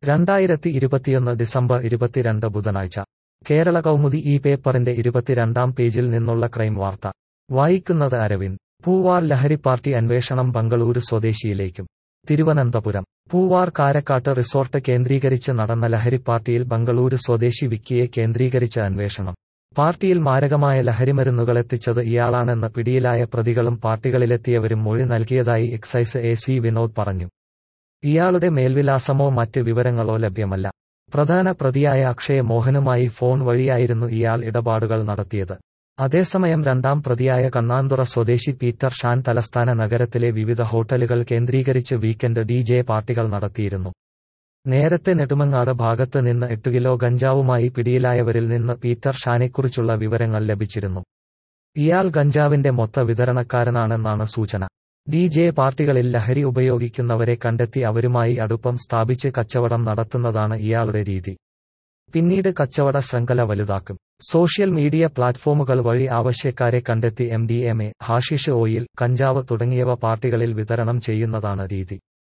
രണ്ടായിരത്തി ഇരുപത്തിയൊന്ന് ഡിസംബർ ഇരുപത്തിരണ്ട് ബുധനാഴ്ച കേരള കൗമുദി ഈ പേപ്പറിന്റെ ഇരുപത്തിരണ്ടാം പേജിൽ നിന്നുള്ള ക്രൈം വാർത്ത വായിക്കുന്നത് അരവിന്ദ് പൂവാർ ലഹരി പാർട്ടി അന്വേഷണം ബംഗളൂരു സ്വദേശിയിലേക്കും തിരുവനന്തപുരം പൂവാർ കാരക്കാട്ട് റിസോർട്ട് കേന്ദ്രീകരിച്ച് നടന്ന ലഹരി പാർട്ടിയിൽ ബംഗളൂരു സ്വദേശി വിക്കിയെ കേന്ദ്രീകരിച്ച് അന്വേഷണം പാർട്ടിയിൽ മാരകമായ ലഹരിമരുന്നുകളെത്തിച്ചത് ഇയാളാണെന്ന് പിടിയിലായ പ്രതികളും പാർട്ടികളിലെത്തിയവരും മൊഴി നൽകിയതായി എക്സൈസ് എ സി വിനോദ് പറഞ്ഞു ഇയാളുടെ മേൽവിലാസമോ മറ്റ് വിവരങ്ങളോ ലഭ്യമല്ല പ്രധാന പ്രതിയായ അക്ഷയ മോഹനുമായി ഫോൺ വഴിയായിരുന്നു ഇയാൾ ഇടപാടുകൾ നടത്തിയത് അതേസമയം രണ്ടാം പ്രതിയായ കണ്ണാന്തുറ സ്വദേശി പീറ്റർ ഷാൻ തലസ്ഥാന നഗരത്തിലെ വിവിധ ഹോട്ടലുകൾ കേന്ദ്രീകരിച്ച് വീക്കെൻഡ് ഡി ജെ പാർട്ടികൾ നടത്തിയിരുന്നു നേരത്തെ നെടുമങ്ങാട് ഭാഗത്ത് നിന്ന് എട്ട് കിലോ ഗഞ്ചാവുമായി പിടിയിലായവരിൽ നിന്ന് പീറ്റർ ഷാനെക്കുറിച്ചുള്ള വിവരങ്ങൾ ലഭിച്ചിരുന്നു ഇയാൾ ഗഞ്ചാവിന്റെ മൊത്ത വിതരണക്കാരനാണെന്നാണ് സൂചന ഡി ജെ പാർട്ടികളിൽ ലഹരി ഉപയോഗിക്കുന്നവരെ കണ്ടെത്തി അവരുമായി അടുപ്പം സ്ഥാപിച്ച് കച്ചവടം നടത്തുന്നതാണ് ഇയാളുടെ രീതി പിന്നീട് കച്ചവട ശൃംഖല വലുതാക്കും സോഷ്യൽ മീഡിയ പ്ലാറ്റ്ഫോമുകൾ വഴി ആവശ്യക്കാരെ കണ്ടെത്തി എം ഡി എം എ ഹാഷിഷ് ഓയിൽ കഞ്ചാവ് തുടങ്ങിയവ പാർട്ടികളിൽ വിതരണം ചെയ്യുന്നതാണ് രീതി